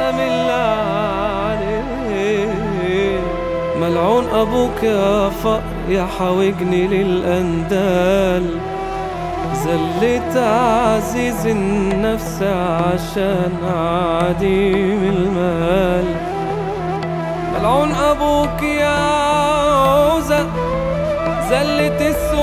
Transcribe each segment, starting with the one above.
عامل عليه ملعون ابوك يا فقر يا حاوجني للاندال زلت عزيز النفس عشان عديم المال ملعون ابوك يا عوزة زلت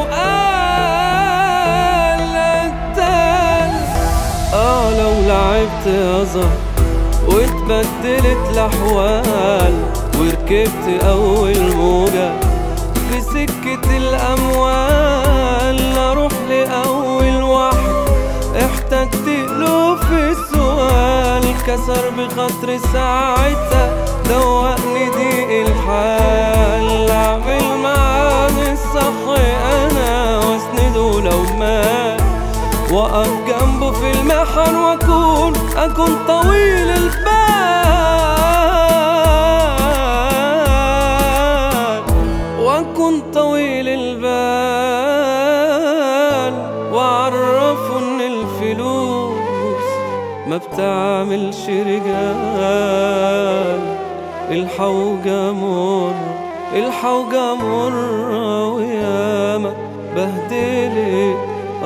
السؤال التال اه لو لعبت يا زهر واتبدلت الاحوال وركبت اول موجة في سكة الاموال اروح لاول واحد احتجت له في السؤال كسر بخاطري ساعتها دوقني ضيق الحال اعمل معاه الصح انا واسنده لو مات واقف جنبه في المحن واكون اكون طويل البال واكون طويل البال واعرفه ان الفلوس ما بتعملش رجال الحوجة مر الحوجة مر وياما بهدلت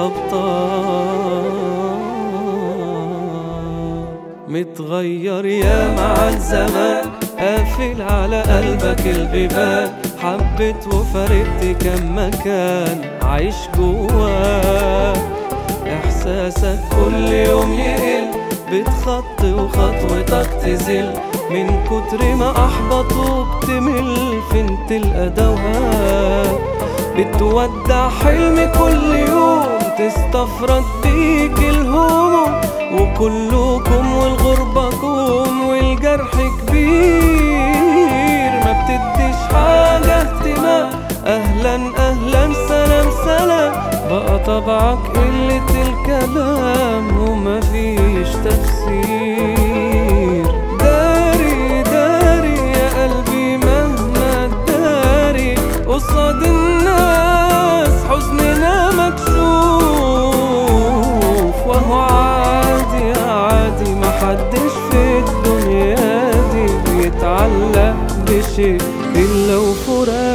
أبطال متغير يا مع الزمان قافل على قلبك البيبان حبيت وفرقت كم مكان عايش جواك إحساسك كل يوم يقل بتخطي وخطوتك تزل من كتر ما أحبطوك تمل فين تلقى دواء بتودع حلم كل يوم تستفرد بيك الهموم وكلكم والغربة كوم والجرح كبير ما بتديش حاجة اهتمام أهلا أهلا سلام سلام بقى طبعك قلة الكلام ومفيش تفسير داري داري يا قلبي مهما تداري قصاد الناس حزننا مكشوف وهو عادي عادي محدش في الدنيا دي بيتعلق بشيء إلا وفراق